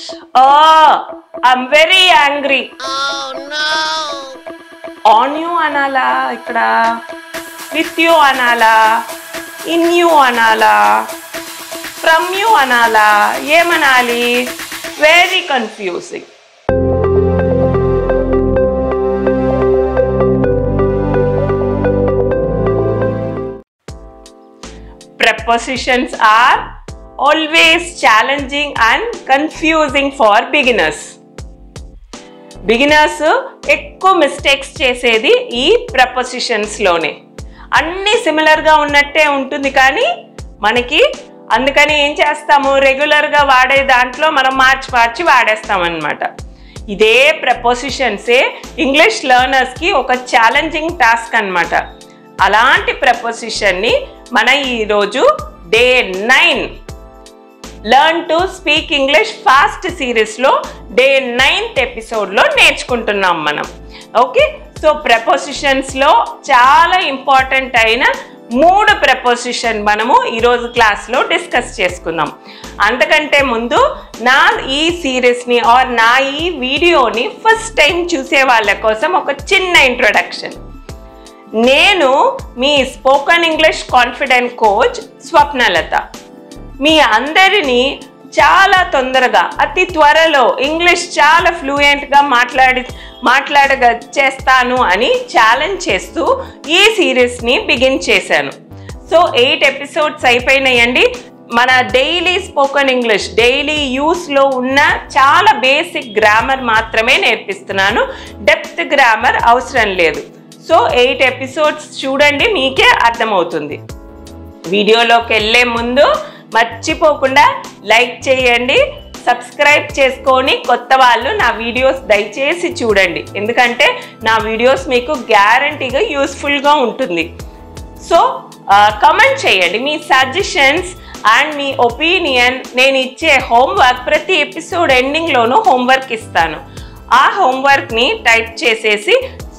I'm very angry on you అనాలా ఇక్కడ with you అనాలా ఇన్ యూ అనాలా ఫ్రమ్ యూ అనాలా ఏమనాలి very confusing prepositions are always challenging and confusing for beginners beginners ఎక్కువ mistakes చేసేది ఈ ప్రపోజిషన్స్లోనే అన్నీ సిమిలర్గా ఉన్నట్టే ఉంటుంది కానీ మనకి అందుకని ఏం చేస్తాము రెగ్యులర్గా వాడే దాంట్లో మనం మార్చి మార్చి వాడేస్తాం అనమాట ఇదే ప్రపోజిషన్సే ఇంగ్లీష్ లెర్నర్స్కి ఒక ఛాలెంజింగ్ టాస్క్ అన్నమాట అలాంటి ప్రపోజిషన్ని మన ఈరోజు day nine learn to speak English fast సిరీస్లో డే నైన్త్ ఎపిసోడ్లో నేర్చుకుంటున్నాం మనం ఓకే సో ప్రపోజిషన్స్లో చాలా ఇంపార్టెంట్ అయిన మూడు ప్రపోజిషన్ మనము ఈరోజు క్లాస్లో డిస్కస్ చేసుకుందాం అంతకంటే ముందు నా ఈ సిరీస్ని ఆర్ నా ఈ వీడియోని ఫస్ట్ టైం చూసే వాళ్ళ కోసం ఒక చిన్న ఇంట్రొడక్షన్ నేను మీ spoken English confident coach Swapnalatha మీ అందరినీ చాలా తొందరగా అతి త్వరలో ఇంగ్లీష్ చాలా ఫ్లూయెంట్గా మాట్లాడి మాట్లాడగ చేస్తాను అని ఛాలెంజ్ చేస్తూ ఈ సిరీస్ని బిగిన్ చేశాను సో ఎయిట్ ఎపిసోడ్స్ అయిపోయినాయండి మన డైలీ స్పోకన్ ఇంగ్లీష్ డైలీ యూస్లో ఉన్న చాలా బేసిక్ గ్రామర్ మాత్రమే నేర్పిస్తున్నాను డెప్త్ గ్రామర్ అవసరం లేదు సో ఎయిట్ ఎపిసోడ్స్ చూడండి మీకే అర్థమవుతుంది వీడియోలోకి వెళ్ళే ముందు మర్చిపోకుండా లైక్ చేయండి సబ్స్క్రైబ్ చేసుకొని కొత్త వాళ్ళు నా వీడియోస్ దయచేసి చూడండి ఎందుకంటే నా వీడియోస్ మీకు గ్యారంటీగా యూస్ఫుల్గా ఉంటుంది సో కమెంట్ చేయండి మీ సజెషన్స్ అండ్ మీ ఒపీనియన్ నేను ఇచ్చే హోంవర్క్ ప్రతి ఎపిసోడ్ ఎండింగ్లోనూ హోంవర్క్ ఇస్తాను ఆ హోంవర్క్ని టైప్ చేసేసి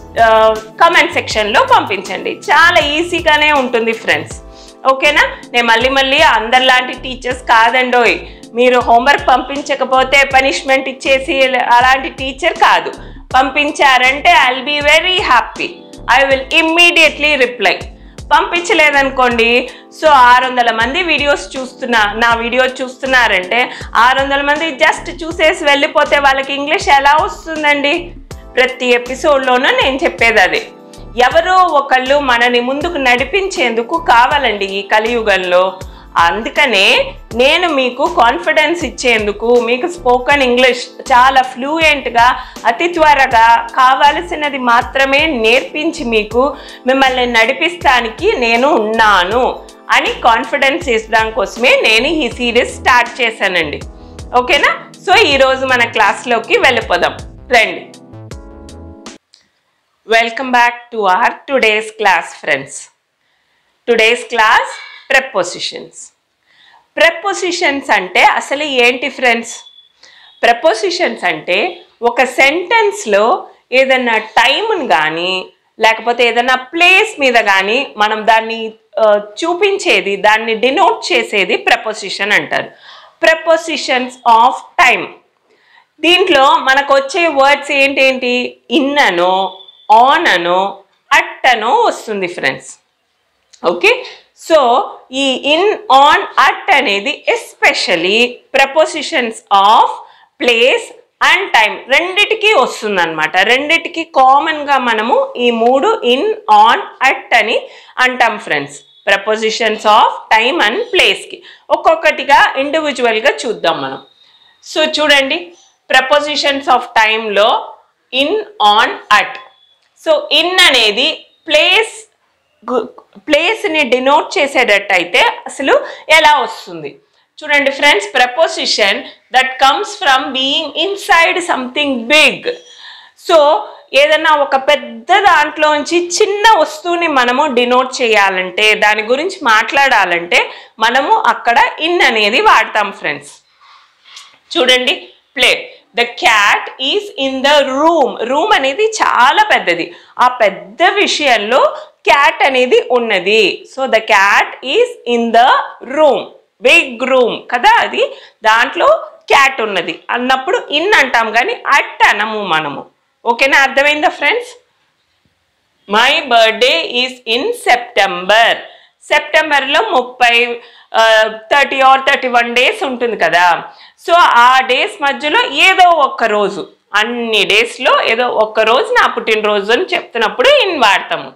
కమెంట్ సెక్షన్లో పంపించండి చాలా ఈజీగానే ఉంటుంది ఫ్రెండ్స్ ఓకేనా నేను మళ్ళీ మళ్ళీ అందరిలాంటి టీచర్స్ కాదండోయ్ మీరు హోంవర్క్ పంపించకపోతే పనిష్మెంట్ ఇచ్చేసి అలాంటి టీచర్ కాదు పంపించారంటే I will be very happy I will immediately reply పంపించలేదనుకోండి సో ఆరు వందల మంది వీడియోస్ చూస్తున్నా నా వీడియో చూస్తున్నారంటే ఆరు వందల మంది జస్ట్ చూసేసి వెళ్ళిపోతే వాళ్ళకి ఇంగ్లీష్ ఎలా వస్తుందండి ప్రతి ఎపిసోడ్లోనూ నేను చెప్పేది అదే ఎవరో ఒకళ్ళు మనని ముందుకు నడిపించేందుకు కావాలండి ఈ కలియుగంలో అందుకనే నేను మీకు కాన్ఫిడెన్స్ ఇచ్చేందుకు మీకు స్పోకన్ ఇంగ్లీష్ చాలా ఫ్లూయెంట్గా అతి త్వరగా కావలసినది మాత్రమే నేర్పించి మీకు మిమ్మల్ని నడిపిస్తానికి నేను ఉన్నాను అని కాన్ఫిడెన్స్ ఇచ్చడం కోసమే నేను ఈ సిరీస్ స్టార్ట్ చేశానండి ఓకేనా సో ఈరోజు మన క్లాస్లోకి వెళ్ళిపోదాం రండి welcome back to our today's class friends today's class prepositions prepositions అంటే అసలు ఏంటి ఫ్రెండ్స్ ప్రపోజిషన్స్ అంటే ఒక సెంటెన్స్లో ఏదైనా టైంని కానీ లేకపోతే ఏదైనా ప్లేస్ మీద కానీ మనం దాన్ని ఆ, చూపించేది దాన్ని డినోట్ చేసేది ప్రపోజిషన్ అంటారు ప్రపోజిషన్స్ ఆఫ్ టైం దీంట్లో మనకు వచ్చే వర్డ్స్ ఏంటేంటి ఇన్ అనో ఆన్ అనో అట్ అనో వస్తుంది ఫ్రెండ్స్ ఓకే సో ఈ ఇన్ ఆన్ అట్ అనేది especially prepositions of place and time రెండిటికి వస్తుందన్నమాట రెండిటికి కామన్గా మనము ఈ మూడు ఇన్ ఆన్ అట్ అని అంటాం friends prepositions of time and ప్లేస్కి ఒక్కొక్కటిగా ఇండివిజువల్గా చూద్దాం మనం సో చూడండి ప్రపోజిషన్స్ ఆఫ్ టైంలో in on at so in అనేది ప్లేస్ ప్లేస్ని డినోట్ చేసేటట్టయితే అసలు ఎలా వస్తుంది చూడండి friends preposition that comes from being inside something big so ఏదైనా ఒక పెద్ద దాంట్లోంచి చిన్న వస్తువుని మనము డినోట్ చేయాలంటే దాని గురించి మాట్లాడాలంటే మనము అక్కడ ఇన్ అనేది వాడతాం ఫ్రెండ్స్ చూడండి play the cat is in the room room అనేది చాలా పెద్దది ఆ పెద్ద విషయంలో క్యాట్ అనేది ఉన్నది so the cat is in the room big room కదా అది దాంట్లో క్యాట్ ఉన్నది అన్నప్పుడు ఇన్ అంటాం కానీ అట్ అనము మనము ఓకేనా అర్థమైందా friends my birthday is in September సెప్టెంబర్లో ముప్పై thirty or thirty one days ఉంటుంది కదా సో ఆ డేస్ మధ్యలో ఏదో ఒక్క రోజు అన్ని డేస్లో ఏదో ఒక్క రోజు నా పుట్టినరోజు అని చెప్తున్నప్పుడు ఇన్ వాడతాము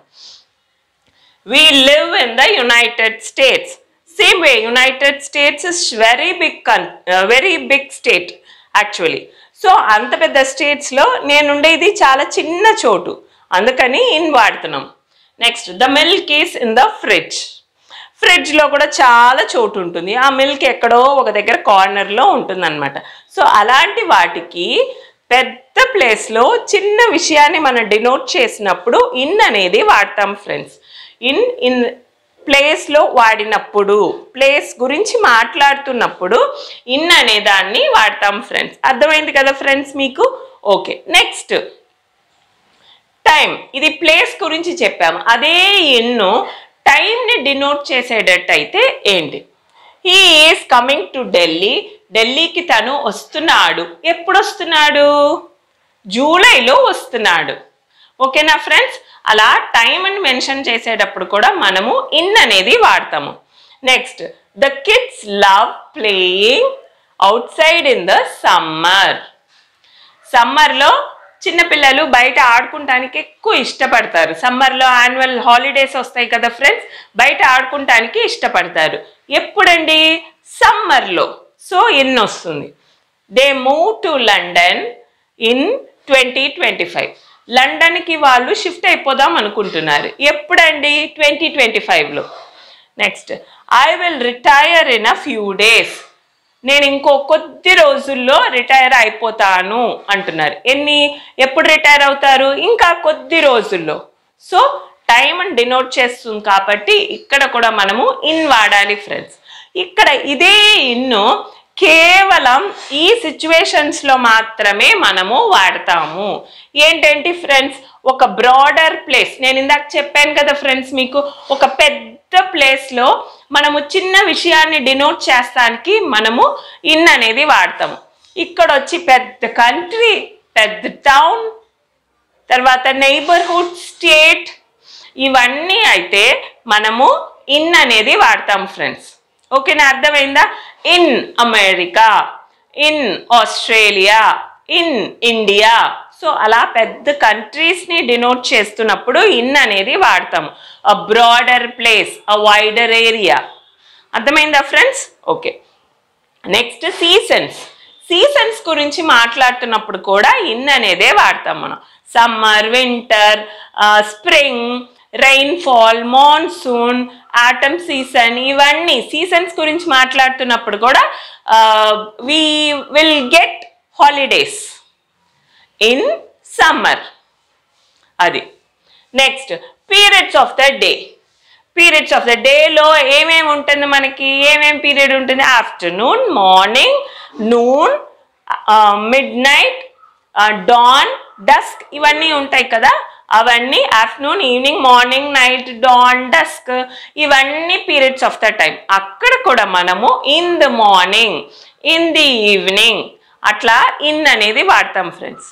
we live in the united states same way united states is very big con- uh, very big state actually so అంత పెద్ద స్టేట్స్లో నేనుండేది చాలా చిన్న చోటు అందుకని ఇన్ వాడుతున్నాం next the milk is in the fridge ఫ్రిడ్జ్లో కూడా చాలా చోటు ఉంటుంది ఆ మిల్క్ ఎక్కడో ఒక దగ్గర కార్నర్లో ఉంటుందన్నమాట సో అలాంటి వాటికి పెద్ద ప్లేస్లో చిన్న విషయాన్ని మనం డినోట్ చేసినప్పుడు ఇన్ అనేది వాడతాం ఫ్రెండ్స్ ఇన్ ఇన్ ప్లేస్లో వాడినప్పుడు ప్లేస్ గురించి మాట్లాడుతున్నప్పుడు ఇన్ అనే దాన్ని వాడతాం ఫ్రెండ్స్ అర్థమైంది కదా ఫ్రెండ్స్ మీకు ఓకే నెక్స్ట్ టైం ఇది ప్లేస్ గురించి చెప్పాము అదే ఎన్నో టైంని డినోట్ చేసేటట్టయితే ఏంటి he is coming to Delhi ఢిల్లీకి తను వస్తున్నాడు ఎప్పుడు వస్తున్నాడు జూలైలో వస్తున్నాడు ఓకేనా ఫ్రెండ్స్ అలా టైం అని మెన్షన్ చేసేటప్పుడు కూడా మనము ఇన్ అనేది వాడతాము next the kids love playing outside in the summer సమ్మర్లో చిన్నపిల్లలు బయట ఆడుకుంటానికి ఎక్కువ ఇష్టపడతారు సమ్మర్లో యాన్యువల్ హాలిడేస్ వస్తాయి కదా ఫ్రెండ్స్ బయట ఆడుకుంటానికి ఇష్టపడతారు ఎప్పుడండి సమ్మర్లో సో ఇన్ వస్తుంది they move to London in twenty twenty five లండన్కి వాళ్ళు షిఫ్ట్ అయిపోదాం అనుకుంటున్నారు ఎప్పుడండి ట్వంటీ ట్వంటీ ఫైవ్లో next I will retire in a few days నేను ఇంకో కొద్ది రోజుల్లో రిటైర్ అయిపోతాను అంటున్నారు ఎన్ని ఎప్పుడు రిటైర్ అవుతారు ఇంకా కొద్ది రోజుల్లో సో టైం అని డినోట్ చేస్తుంది కాబట్టి ఇక్కడ కూడా మనము ఇన్ వాడాలి ఫ్రెండ్స్ ఇక్కడ ఇదే ఇన్ను కేవలం ఈ సిచ్యువేషన్స్లో మాత్రమే మనము వాడతాము ఏంటంటే ఫ్రెండ్స్ ఒక బ్రాడర్ ప్లేస్ నేను ఇందాక చెప్పాను కదా ఫ్రెండ్స్ మీకు ఒక పెద్ద ప్లేస్లో మనము చిన్న విషయాన్ని డినోట్ చేస్తానికి మనము ఇన్ అనేది వాడతాము ఇక్కడ వచ్చి పెద్ద కంట్రీ పెద్ద టౌన్ తర్వాత నైబర్హుడ్ స్టేట్ ఇవన్నీ అయితే మనము ఇన్ అనేది వాడతాం ఫ్రెండ్స్ ఓకేనా అర్థమైందా in America in Australia in India so అలా పెద్ద కంట్రీస్ని డినోట్ చేస్తున్నప్పుడు ఇన్ అనేది వాడతాము a broader place a wider area అర్థమైందా friends okay next seasons seasons గురించి మాట్లాడుతున్నప్పుడు కూడా ఇన్ అనేదే వాడతాం మనం summer winter spring rainfall monsoon autumn season ఇవన్నీ సీజన్స్ గురించి మాట్లాడుతున్నప్పుడు కూడా we will get holidays in summer అది next periods of the day periods of the డేలో ఏమేమి ఉంటుంది మనకి ఏమేం పీరియడ్ ఉంటుంది afternoon morning noon midnight dawn dusk ఇవన్నీ ఉంటాయి కదా అవన్నీ afternoon evening morning night dawn dusk ఇవన్నీ పీరియడ్స్ ఆఫ్ ద టైం అక్కడ కూడా మనము in the morning in the evening అట్లా ఇన్ అనేది వాడతాం friends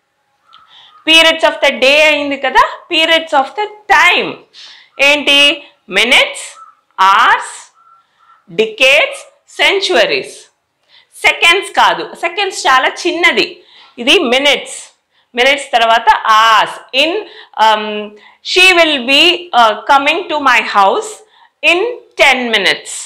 periods of the day అయింది కదా పీరియడ్స్ ఆఫ్ ద టైం ఏంటి minutes hours decades centuries seconds కాదు సెకండ్స్ చాలా చిన్నది ఇది మినిట్స్ మినిట్స్ తర్వాత hours in she will be coming to my house in ten minutes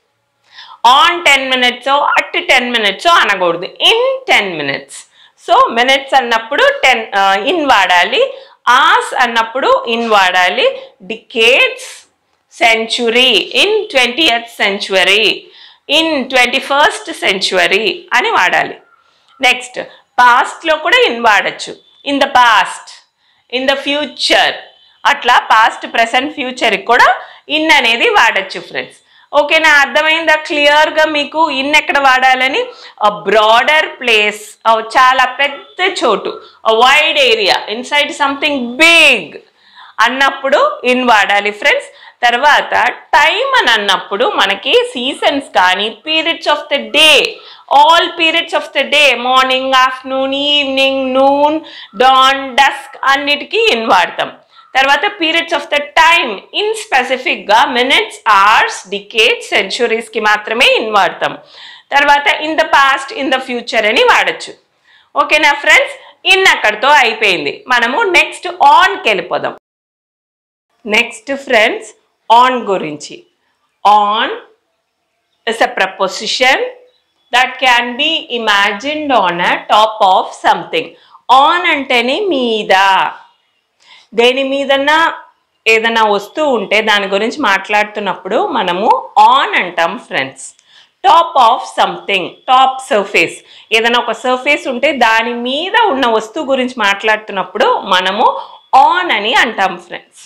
on ten minutes at ten minutes అనకూడదు in ten minutes so minutes అన్నప్పుడు ten in వాడాలి hours అన్నప్పుడు in వాడాలి decades century in twentieth century in twenty first century అని వాడాలి next పాస్ట్లో కూడా in వాడచ్చు in the past in the future అట్లా పాస్ట్ ప్రెసెంట్ ఫ్యూచర్కి కూడా ఇన్ అనేది వాడచ్చు ఫ్రెండ్స్ ఓకేనా అర్థమైందా క్లియర్గా మీకు ఇన్ ఎక్కడ వాడాలని బ్రాడర్ ప్లేస్ చాలా పెద్ద చోటు wide area inside something big అన్నప్పుడు ఇన్ వాడాలి ఫ్రెండ్స్ తర్వాత టైం అని అన్నప్పుడు మనకి సీజన్స్ కానీ periods of the day all periods of the day morning afternoon evening noon dawn dusk అన్నిటికీ ఇన్ వాడతాం తర్వాత periods of the time in స్పెసిఫిక్గా మినిట్స్ అవర్స్ డికేట్స్ సెంచురీస్కి మాత్రమే ఇన్ వాడతాం తర్వాత in the past in the future అని వాడచ్చు ఓకేనా ఫ్రెండ్స్ ఇన్ అక్కడితో అయిపోయింది మనము నెక్స్ట్ ఆన్కి వెళ్ళిపోదాం నెక్స్ట్ ఫ్రెండ్స్ ఆన్ గురించి on is a preposition that can be imagined on a top of something on అంటేనే మీద దేని మీదన్నా ఏదైనా వస్తువు ఉంటే దాని గురించి మాట్లాడుతున్నప్పుడు మనము ఆన్ అంటాం friends top of something top surface ఏదైనా ఒక సర్ఫేస్ ఉంటే దాని మీద ఉన్న వస్తువు గురించి మాట్లాడుతున్నప్పుడు మనము ఆన్ అని అంటాం friends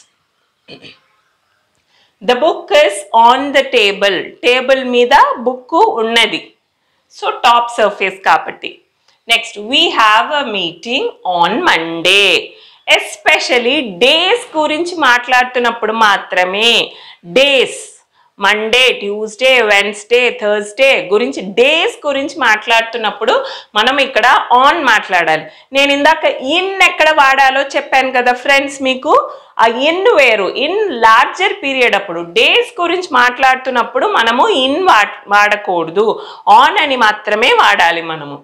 the book is on the table table మీద బుక్ ఉన్నది సో టాప్ సర్ఫేస్ కాబట్టి next we have a meeting on Monday especially days గురించి మాట్లాడుతున్నప్పుడు మాత్రమే days Monday Tuesday Wednesday Thursday గురించి డేస్ గురించి మాట్లాడుతున్నప్పుడు మనం ఇక్కడ ఆన్ మాట్లాడాలి నేను ఇందాక ఇన్ ఎక్కడ వాడాలో చెప్పాను కదా ఫ్రెండ్స్ మీకు ఆ ఇన్ వేరు ఇన్ లార్జర్ పీరియడ్ అప్పుడు డేస్ గురించి మాట్లాడుతున్నప్పుడు మనము ఇన్ వా వాడకూడదు ఆన్ అని మాత్రమే వాడాలి మనము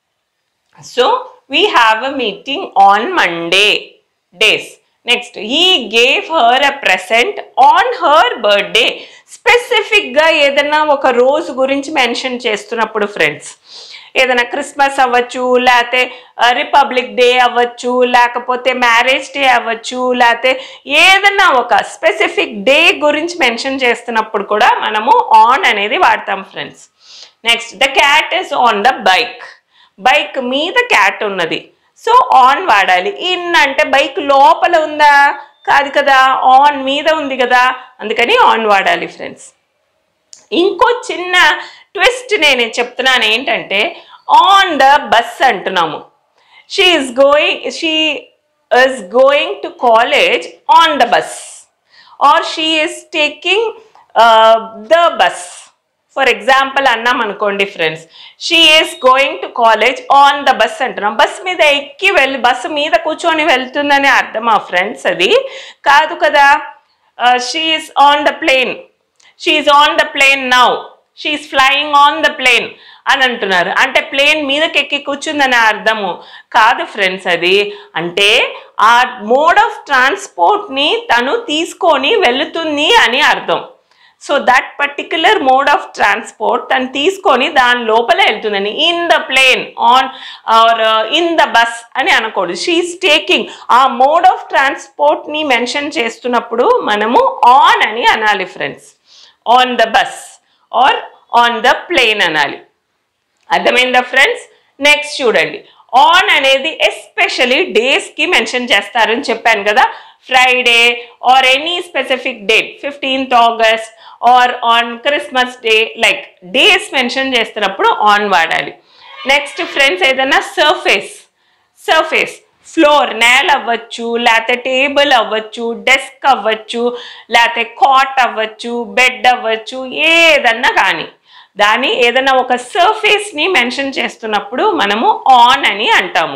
so we have a meeting on Monday days next he gave her a present on her birthday స్పెసిఫిక్గా ఏదైనా ఒక రోజు గురించి మెన్షన్ చేస్తున్నప్పుడు ఫ్రెండ్స్ ఏదైనా క్రిస్మస్ అవ్వచ్చు లేకపోతే రిపబ్లిక్ డే అవ్వచ్చు లేకపోతే మ్యారేజ్ డే అవ్వచ్చు లేకపోతే ఏదైనా ఒక స్పెసిఫిక్ డే గురించి మెన్షన్ చేస్తున్నప్పుడు కూడా మనము ఆన్ అనేది వాడతాం friends next the cat is on the bike bike మీద క్యాట్ ఉన్నది సో ఆన్ వాడాలి ఇన్ అంటే బైక్ లోపల ఉందా కాదు కదా ఆన్ మీద ఉంది కదా అందుకని ఆన్ వాడాలి ఫ్రెండ్స్ ఇంకో చిన్న ట్విస్ట్ నేను చెప్తున్నాను ఏంటంటే ఆన్ ద బస్ అంటున్నాము she is going she is going to college on the bus or she is taking the bus for example అన్నాం అనుకోండి friends she is going to college on the bus అంటున్నాం bus మీద ఎక్కి వెళ్ళి bus మీద కూర్చొని వెళ్తుందని అర్థమా ఫ్రెండ్స్ అది కాదు కదా she is on the plane she's on the plane now she's flying on the plane అని అంటున్నారు అంటే ప్లేన్ మీదకి ఎక్కి కూర్చుందని అర్థము కాదు ఫ్రెండ్స్ అది అంటే ఆ మోడ్ ఆఫ్ ట్రాన్స్పోర్ట్ని తను తీసుకొని వెళుతుంది అని అర్థం so that particular mode of transport తను తీసుకొని దాని లోపల వెళ్తుందని in the plane on or in the bus అని అనకూడదు she's taking a mode of ట్రాన్స్పోర్ట్ని మెన్షన్ చేస్తున్నప్పుడు మనము ఆన్ అని అనాలి friends on the bus or on the plane అనాలి అర్థమైందా ఫ్రెండ్స్ నెక్స్ట్ చూడండి ఆన్ అనేది ఎస్పెషలీ డేస్కి మెన్షన్ చేస్తారని చెప్పాను కదా Friday or any specific date fifteenth August or on Christmas day like days mention చేస్తున్నప్పుడు ఆన్ వాడాలి నెక్స్ట్ ఫ్రెండ్స్ ఏదైనా సర్ఫేస్ సర్ఫేస్ ఫ్లోర్ నేల అవ్వచ్చు లేకపోతే టేబుల్ అవ్వచ్చు డెస్క్ అవ్వచ్చు లేకపోతే కాట్ అవ్వచ్చు బెడ్ అవ్వచ్చు ఏదన్నా కానీ దాని ఏదైనా ఒక సర్ఫేస్ని మెన్షన్ చేస్తున్నప్పుడు మనము ఆన్ అని అంటాము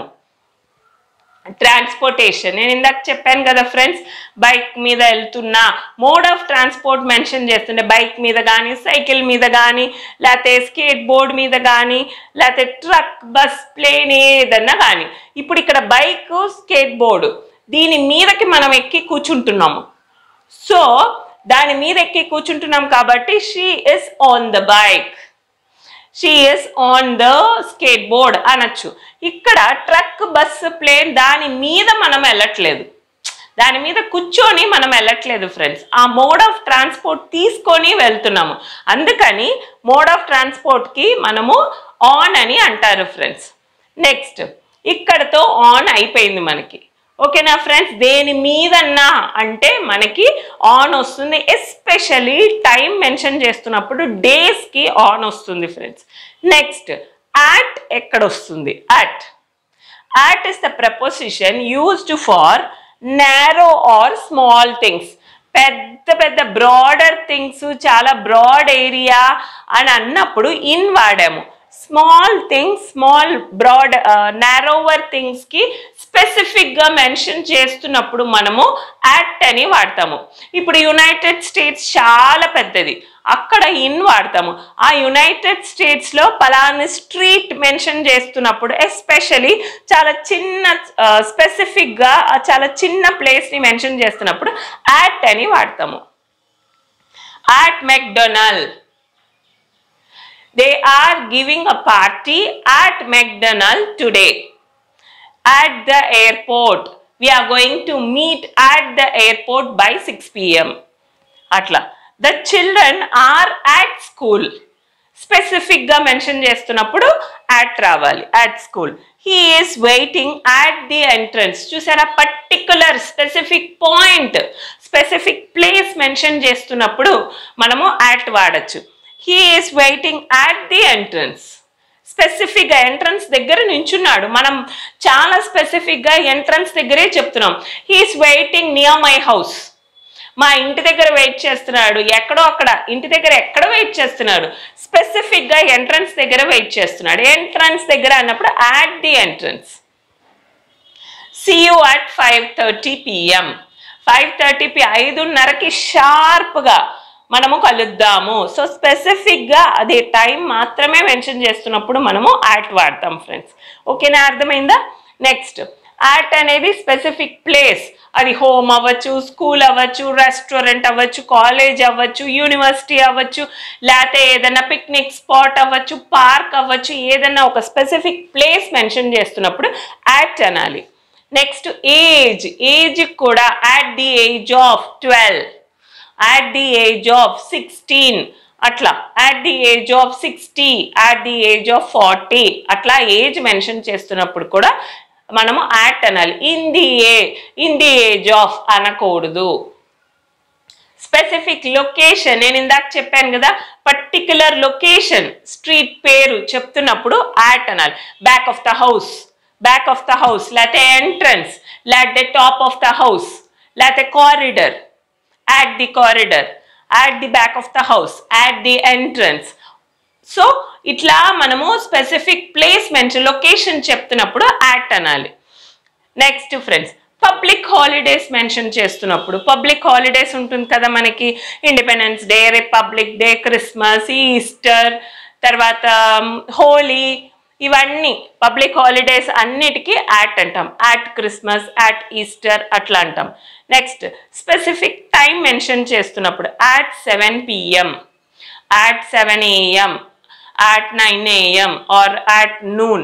ట్రాన్స్పోర్టేషన్ నేను ఇందాక చెప్పాను కదా ఫ్రెండ్స్ బైక్ మీద వెళ్తున్నా మోడ్ ఆఫ్ ట్రాన్స్పోర్ట్ మెన్షన్ చేస్తుండే బైక్ మీద కానీ సైకిల్ మీద కానీ లేకపోతే స్కేట్ బోర్డ్ మీద కానీ లేకపోతే ట్రక్ బస్ ప్లేన్ ఏదన్నా కానీ ఇప్పుడు ఇక్కడ బైక్ స్కేట్ బోర్డు దీని మీదకి మనం ఎక్కి కూర్చుంటున్నాము సో దాని మీద ఎక్కి కూర్చుంటున్నాం కాబట్టి she is on the bike she's on the skateboard అనొచ్చు ఇక్కడ ట్రక్ బస్ ప్లేన్ దాని మీద మనం వెళ్ళట్లేదు దాని మీద కూర్చొని మనం వెళ్ళట్లేదు ఫ్రెండ్స్ ఆ మోడ్ ఆఫ్ ట్రాన్స్పోర్ట్ తీసుకొని వెళ్తున్నాము అందుకని మోడ్ ఆఫ్ ట్రాన్స్పోర్ట్కి మనము ఆన్ అని అంటారు ఫ్రెండ్స్ నెక్స్ట్ ఇక్కడతో ఆన్ అయిపోయింది మనకి ఓకేనా ఫ్రెండ్స్ దేని మీదన్నా అంటే మనకి ఆన్ వస్తుంది ఎస్పెషలీ టైం మెన్షన్ చేస్తున్నప్పుడు డేస్కి ఆన్ వస్తుంది ఫ్రెండ్స్ నెక్స్ట్ యాట్ ఎక్కడ వస్తుంది at at is the preposition used for narrow or small things పెద్ద పెద్ద బ్రాడర్ థింగ్స్ చాలా బ్రాడ్ ఏరియా అని అన్నప్పుడు ఇన్ వాడాము small things small broad narrower థింగ్స్కి స్పెసిఫిక్గా మెన్షన్ చేస్తున్నప్పుడు మనము యాక్ట్ అని వాడతాము ఇప్పుడు యునైటెడ్ స్టేట్స్ చాలా పెద్దది అక్కడ ఇన్ వాడతాము ఆ యునైటెడ్ స్టేట్స్లో పలాని స్ట్రీట్ మెన్షన్ చేస్తున్నప్పుడు ఎస్పెషలీ చాలా చిన్న స్పెసిఫిక్గా చాలా చిన్న ప్లేస్ని మెన్షన్ చేస్తున్నప్పుడు యాట్ అని వాడతాము at McDonald they are giving a party at McDonald's today. At the airport. We are going to meet at the airport by 6 p.m. అట్లా the children are at school స్పెసిఫిక్గా మెన్షన్ చేస్తున్నప్పుడు at రావాలి at school he is waiting at the entrance చూసారా particular specific point specific place mention చేస్తున్నప్పుడు మనము at వాడచ్చు he is waiting at the entrance స్పెసిఫిక్గా entrance దగ్గర నించున్నాడు మనం చాలా స్పెసిఫిక్గా ఎంట్రన్స్ దగ్గరే చెప్తున్నాం he's waiting near my house మా ఇంటి దగ్గర వెయిట్ చేస్తున్నాడు ఎక్కడో అక్కడ ఇంటి దగ్గర ఎక్కడ వెయిట్ చేస్తున్నాడు స్పెసిఫిక్గా ఎంట్రన్స్ దగ్గర వెయిట్ చేస్తున్నాడు ఎంట్రన్స్ దగ్గర అన్నప్పుడు at the entrance see you at five thirty PM five thirty P ఐదున్నరకి షార్ప్గా మనము కలుద్దాము సో స్పెసిఫిక్గా అదే టైం మాత్రమే మెన్షన్ చేస్తున్నప్పుడు మనము యాట్ వాడతాం ఫ్రెండ్స్ ఓకేనా అర్థమైందా నెక్స్ట్ యాట్ అనేది స్పెసిఫిక్ ప్లేస్ అది హోమ్ అవ్వచ్చు స్కూల్ అవ్వచ్చు రెస్టారెంట్ అవ్వచ్చు కాలేజ్ అవ్వచ్చు యూనివర్సిటీ అవ్వచ్చు లేకపోతే ఏదైనా పిక్నిక్ స్పాట్ అవ్వచ్చు పార్క్ అవ్వచ్చు ఏదైనా ఒక స్పెసిఫిక్ ప్లేస్ మెన్షన్ చేస్తున్నప్పుడు యాట్ అనాలి నెక్స్ట్ ఏజ్ ఏజ్ కూడా at the age of twelve at the age of 16 అట్లా at the age of 60 at the age of 40 అట్లా ఏజ్ మెన్షన్ చేస్తున్నప్పుడు కూడా మనము యాట్ అనాలి in the a in the age of అనకూడదు specific location నేను ఇందాక చెప్పాను కదా పర్టికులర్ లొకేషన్ స్ట్రీట్ పేరు చెప్తున్నప్పుడు యాట్ అనాలి back of the house back of the house లేకపోతే ఎంట్రన్స్ లేకపోతే టాప్ ఆఫ్ ద హౌస్ లేకపోతే corridor at the corridor, at the back of the house, at the entrance. So ఇట్లా మనము specific place mention location చెప్తున్నప్పుడు at అనాలి next friends public holidays mention చేస్తున్నప్పుడు public holidays ఉంటుంది కదా మనకి Independence Day Republic Day Christmas Easter తర్వాత హోలీ ఇవన్నీ పబ్లిక్ హాలిడేస్ అన్నిటికీ యాట్ అంటాం యాట్ క్రిస్మస్ యాట్ ఈస్టర్ అట్లా అంటాం నెక్స్ట్ స్పెసిఫిక్ టైం మెన్షన్ చేస్తున్నప్పుడు at seven PM at seven AM at nine AM or at noon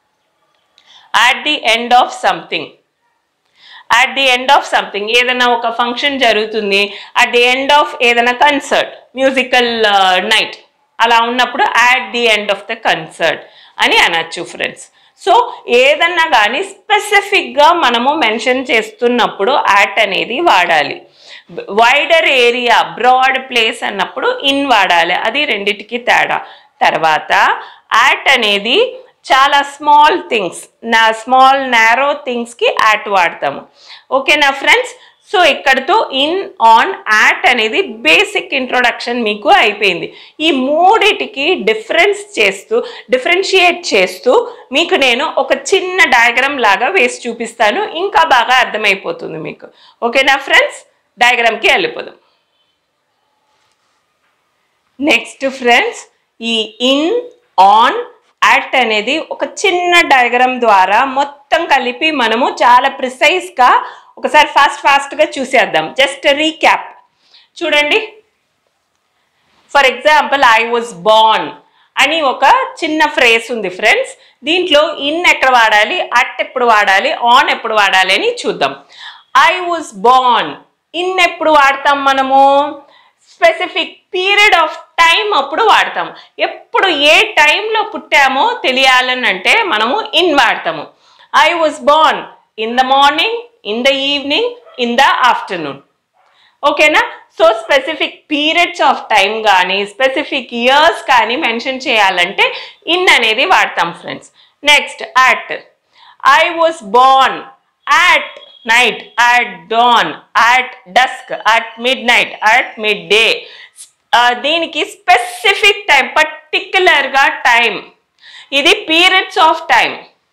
at the end of something at the end of something ఏదైనా ఒక function జరుగుతుంది at the end of ఏదైనా concert musical night అలా ఉన్నప్పుడు at the end of the concert అని అనొచ్చు friends so ఏదన్నా కానీ స్పెసిఫిక్గా మనము మెన్షన్ చేస్తున్నప్పుడు యాట్ అనేది వాడాలి వైడర్ ఏరియా బ్రాడ్ ప్లేస్ అన్నప్పుడు ఇన్ వాడాలి అది రెండిటికి తేడా తర్వాత యాట్ అనేది చాలా స్మాల్ థింగ్స్ నా స్మాల్ నారో థింగ్స్కి యాట్ వాడతాము ఓకేనా ఫ్రెండ్స్ సో ఇక్కడతో ఇన్ ఆన్ యాట్ అనేది బేసిక్ ఇంట్రొడక్షన్ మీకు అయిపోయింది ఈ మూడిటికి డిఫరెన్స్ చేస్తూ డిఫరెన్షియేట్ చేస్తూ మీకు నేను ఒక చిన్న డయాగ్రామ్ లాగా వేసి చూపిస్తాను ఇంకా బాగా అర్థమైపోతుంది మీకు ఓకేనా ఫ్రెండ్స్ డయాగ్రామ్కి వెళ్ళిపోదాం నెక్స్ట్ ఫ్రెండ్స్ ఈ ఇన్ ఆన్ యాక్ట్ అనేది ఒక చిన్న డయాగ్రామ్ ద్వారా మొత్తం కలిపి మనము చాలా ప్రిసైజ్గా ఒకసారి ఫాస్ట్ ఫాస్ట్గా చూసేద్దాం జస్ట్ రీక్యాప్ చూడండి for example I was born అని ఒక చిన్న ఫ్రేస్ ఉంది ఫ్రెండ్స్ దీంట్లో ఇన్ ఎక్కడ వాడాలి అట్ ఎప్పుడు వాడాలి ఆన్ ఎప్పుడు వాడాలి అని చూద్దాం ఐ వాజ్ బార్న్ ఇన్ ఎప్పుడు వాడతాం మనము స్పెసిఫిక్ పీరియడ్ ఆఫ్ టైం అప్పుడు వాడతాము ఎప్పుడు ఏ టైంలో పుట్టామో తెలియాలని అంటే మనము ఇన్ వాడతాము I was born in the morning in the evening in the afternoon ఓకేనా so specific periods of time కానీ స్పెసిఫిక్ ఇయర్స్ కానీ మెన్షన్ చేయాలంటే ఇన్ అనేది వాడతాం friends next at I was born at night, at dawn, at dusk, at midnight, at midday. దీనికి specific time పర్టిక్యులర్గా time ఇది periods of time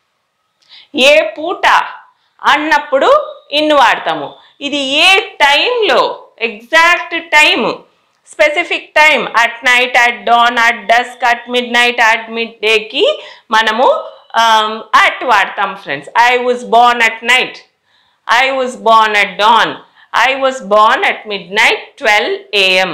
ఏ పూట అన్నప్పుడు ఇన్ వాడతాము ఇది ఏ టైంలో exact time specific time at night at dawn at dusk at midnight at మిడ్ డేకి మనము అట్ వాడతాం friends I was born at night I was born at dawn I was born at midnight twelve AM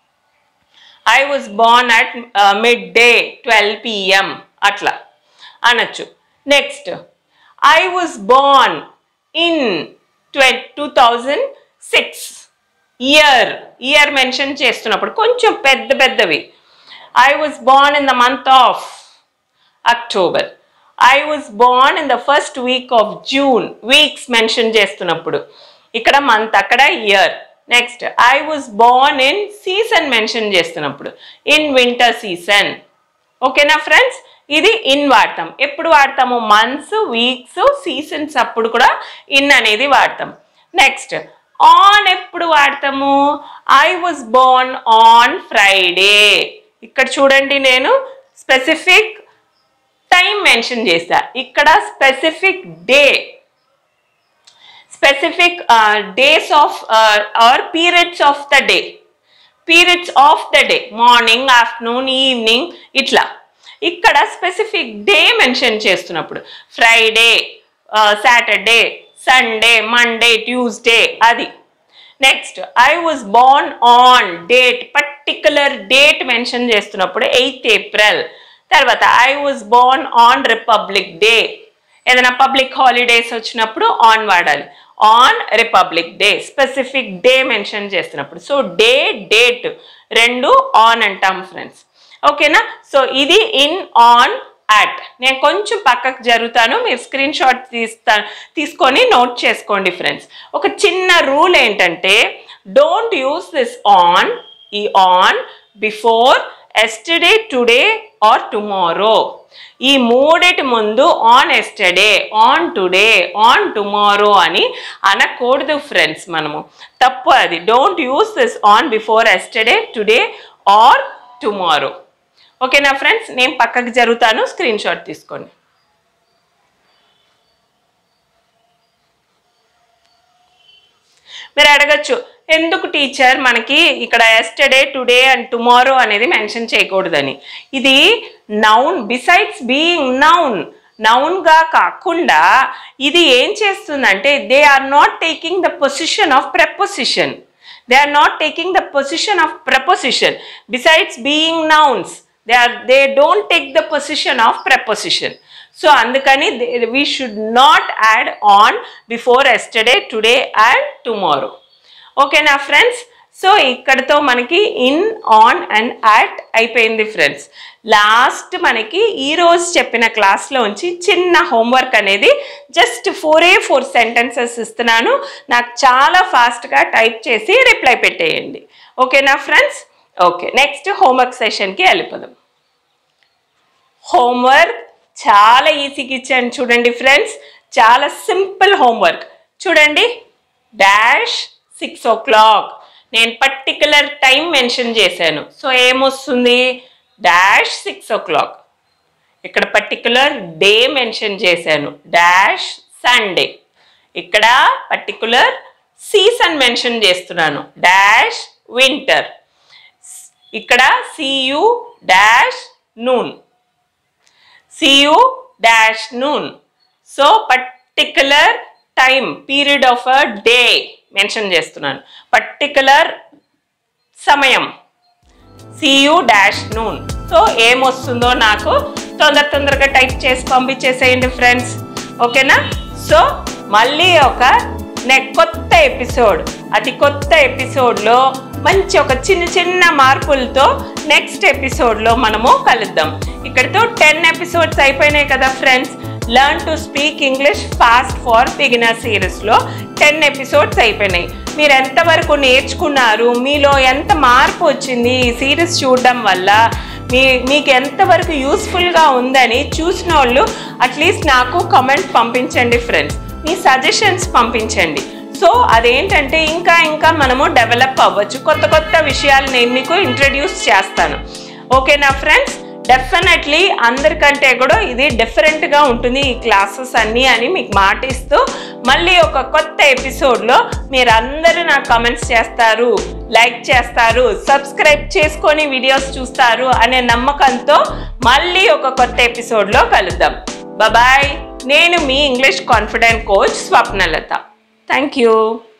I was born at midday twelve PM అట్లా అనొచ్చు next I was born in ట్వె two thousand six year year mention చేస్తున్నప్పుడు కొంచెం పెద్ద పెద్దవి I was born in the month of October I was born in the first week of June weeks mention చేస్తున్నప్పుడు ఇక్కడ month అక్కడ year next I was born in season mention చేస్తున్నప్పుడు in winter season ఓకేనా friends ఇది in వాడతాం ఎప్పుడు వాడతాము months weeks seasons అప్పుడు కూడా ఇన్ అనేది వాడతాం నెక్స్ట్ ఆన్ ఎప్పుడు వాడతాము I was born on Friday ఇక్కడ చూడండి నేను స్పెసిఫిక్ టైం మెన్షన్ చేశా ఇక్కడ specific day specific days of or periods of the day periods of the day morning afternoon evening ఇట్లా ఇక్కడ స్పెసిఫిక్ డే మెన్షన్ చేస్తున్నప్పుడు Friday Saturday Sunday Monday Tuesday అది next I was born on date particular date mention చేస్తున్నప్పుడు eighth April తర్వాత I was born on Republic Day ఏదైనా public holidays వచ్చినప్పుడు on వాడాలి on Republic Day specific day mention చేస్తున్నప్పుడు so day date రెండు on అంటాం friends ఓకేనా so ఇది ఇన్ ఆన్ యాట్ నేను కొంచెం పక్కకు జరుగుతాను మీరు స్క్రీన్ షాట్ తీస్తా తీసుకొని నోట్ చేసుకోండి ఫ్రెండ్స్ ఒక చిన్న రూల్ ఏంటంటే డోంట్ యూస్ దిస్ ఆన్ ఈ on before yesterday today or tomorrow ఈ మూడిటి ముందు on yesterday on today on tomorrow అని అనకూడదు ఫ్రెండ్స్ మనము తప్పు అది don't use this on before yesterday today or tomorrow ఓకేనా ఫ్రెండ్స్ నేను పక్కకి జరుగుతాను స్క్రీన్ షాట్ తీసుకోండి మీరు అడగచ్చు ఎందుకు టీచర్ మనకి ఇక్కడ ఎస్టర్డే టుడే అండ్ టుమారో అనేది మెన్షన్ చేయకూడదని ఇది నౌన్ బిసైడ్స్ బీయింగ్ నౌన్ నౌన్గా కాకుండా ఇది ఏం చేస్తుందంటే they are not taking the position of preposition they are not taking the position of preposition besides being nouns they are they don't take the position of preposition so అందుకని we should not add on before yesterday today and tomorrow ఓకేనా friends so ఇక్కడతో మనకి in on and at అయిపోయింది friends last మనకి ఈ రోజు చెప్పిన క్లాస్లోంచి చిన్న హోంవర్క్ అనేది జస్ట్ ఫోరే ఫోర్ సెంటెన్సెస్ ఇస్తున్నాను నాకు చాలా ఫాస్ట్గా టైప్ చేసి రిప్లై పెట్టేయండి ఓకేనా ఫ్రెండ్స్ ఓకే నెక్స్ట్ హోంవర్క్ సెషన్కి వెళ్ళిపోదాం హోంవర్క్ చాలా ఈజీగా ఇచ్చాను చూడండి ఫ్రెండ్స్ చాలా సింపుల్ హోంవర్క్ చూడండి డాష్ సిక్స్ ఓ క్లాక్ నేను పర్టికులర్ టైం మెన్షన్ చేశాను సో ఏమొస్తుంది డాష్ సిక్స్ ఓ క్లాక్ ఇక్కడ పర్టికులర్ డే మెన్షన్ చేశాను డాష్ సండే ఇక్కడ పర్టికులర్ సీజన్ మెన్షన్ చేస్తున్నాను డాష్ వింటర్ ఇక్కడ see you dash noon see you dash noon so particular time period of a day mention చేస్తున్నాను particular సమయం see you dash noon so ఏమొస్తుందో నాకు తొందర తొందరగా టైప్ చేసి పంపించేసేయండి ఫ్రెండ్స్ ఓకేనా సో మళ్ళీ ఒక నెక్ కొత్త ఎపిసోడ్ అది కొత్త ఎపిసోడ్లో మంచి ఒక చిన్న చిన్న మార్పులతో నెక్స్ట్ ఎపిసోడ్లో మనము కలుద్దాం ఇక్కడితో టెన్ ఎపిసోడ్స్ అయిపోయినాయి కదా friends learn to speak English fast for beginner సిరీస్లో టెన్ ఎపిసోడ్స్ అయిపోయినాయి మీరు ఎంతవరకు నేర్చుకున్నారు మీలో ఎంత మార్పు వచ్చింది ఈ సిరీస్ చూడడం వల్ల మీ మీకు ఎంతవరకు యూస్ఫుల్గా ఉందని చూసిన వాళ్ళు అట్లీస్ట్ నాకు కమెంట్ పంపించండి ఫ్రెండ్స్ మీ సజెషన్స్ పంపించండి సో అదేంటంటే ఇంకా ఇంకా మనము డెవలప్ అవ్వచ్చు కొత్త కొత్త విషయాలు నేను మీకు ఇంట్రడ్యూస్ చేస్తాను ఓకేనా ఫ్రెండ్స్ డెఫినెట్లీ అందరికంటే కూడా ఇది డిఫరెంట్గా ఉంటుంది ఈ క్లాసెస్ అన్నీ అని మీకు మాటిస్తూ మళ్ళీ ఒక కొత్త ఎపిసోడ్లో మీరందరూ నాకు కమెంట్స్ చేస్తారు లైక్ చేస్తారు సబ్స్క్రైబ్ చేసుకొని వీడియోస్ చూస్తారు అనే నమ్మకంతో మళ్ళీ ఒక కొత్త ఎపిసోడ్లో కలుద్దాం బాయ్ నేను మీ English confident coach Swapnalatha thank you